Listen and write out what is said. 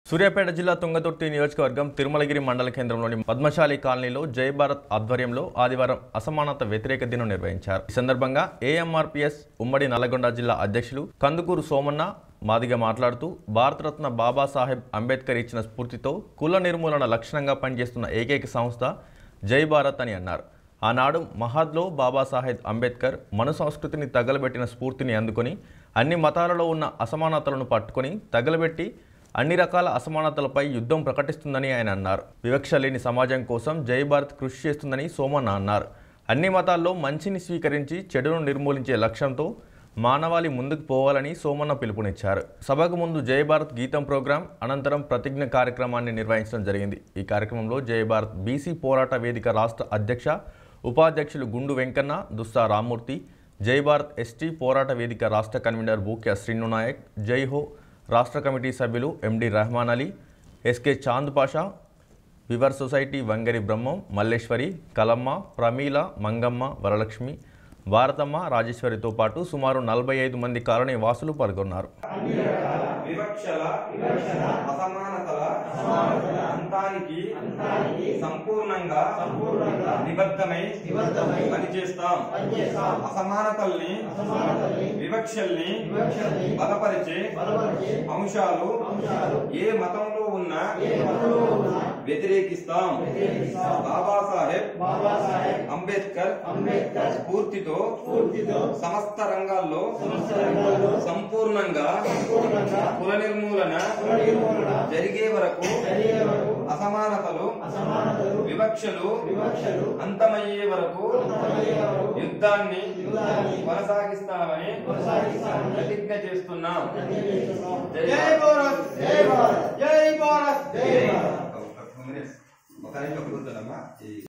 సూర్యాపేట జిల్లా తుంగతుర్తి నియోజకవర్గం తిరుమలగిరి మండల కేంద్రంలోని పద్మశాలి కాలనీలో జై భారత్ ఆధ్వర్యంలో ఆదివారం అసమానత వ్యతిరేక దినం నిర్వహించారు ఈ సందర్భంగా ఏఎంఆర్పిఎస్ ఉమ్మడి నల్లగొండ జిల్లా అధ్యక్షులు కందుకూరు సోమన్న మాదిగ మాట్లాడుతూ భారతరత్న బాబాసాహెబ్ అంబేద్కర్ ఇచ్చిన స్ఫూర్తితో కుల నిర్మూలన లక్షణంగా పనిచేస్తున్న ఏకైక సంస్థ జై భారత్ అని అన్నారు ఆనాడు మహాద్లో బాబాసాహెబ్ అంబేద్కర్ మను సంస్కృతిని తగలబెట్టిన స్ఫూర్తిని అందుకొని అన్ని మతాలలో ఉన్న అసమానతలను పట్టుకొని తగలబెట్టి అన్ని రకాల అసమానతలపై యుద్ధం ప్రకటిస్తుందని ఆయన అన్నారు వివక్ష లేని సమాజం కోసం జై భారత్ కృషి చేస్తుందని సోమన్న అన్నారు అన్ని మతాల్లో మంచిని స్వీకరించి చెడును నిర్మూలించే లక్ష్యంతో మానవాళి ముందుకు పోవాలని సోమన్న పిలుపునిచ్చారు సభకు ముందు జై భారత్ గీతం ప్రోగ్రాం అనంతరం ప్రతిజ్ఞ కార్యక్రమాన్ని నిర్వహించడం జరిగింది ఈ కార్యక్రమంలో జై భారత్ బీసీ పోరాట వేదిక రాష్ట్ర అధ్యక్ష ఉపాధ్యక్షులు గుండు వెంకన్న దుస్సా రామ్మూర్తి జై భారత్ ఎస్టీ పోరాట వేదిక రాష్ట్ర కన్వీనర్ బూక్య శ్రీను నాయక్ జై హో రాష్ట్ర కమిటీ సభ్యులు MD Rehman Ali SK Chand Pasha weaver society Vangari Brahmam Malleswari Kalamma Pramila Mangamma Varalakshmi Bharathamma రాజేశ్వరితో పాటు సుమారు నలభై ఐదు మంది కాలనీ వాసులు పాల్గొన్నారు వివక్షల అసమానతల అంతానికి సంపూర్ణంగా నిబద్ధమై పనిచేస్తాం అసమానతల్ని వివక్షల్ని బలపరిచే అంశాలు ఏ మతంలో ఉన్నా వ్యతిరేకిస్తాం బాబాసాహెబ్ అంబేద్కర్ స్ఫూర్తితో సమస్త రంగాల్లో సంపూర్ణంగా కుల నిర్మూలన జరిగే వరకు అసమానతలు వివక్షలు అంతమయ్యే వరకు యుద్ధాన్ని కొనసాగిస్తామని ప్రతిజ్ఞ చేస్తున్నాం జై భారత్ జై భారత్ జై భారత్ జై భారత్ ఒక నిమిషం కూర్చోనమ్మా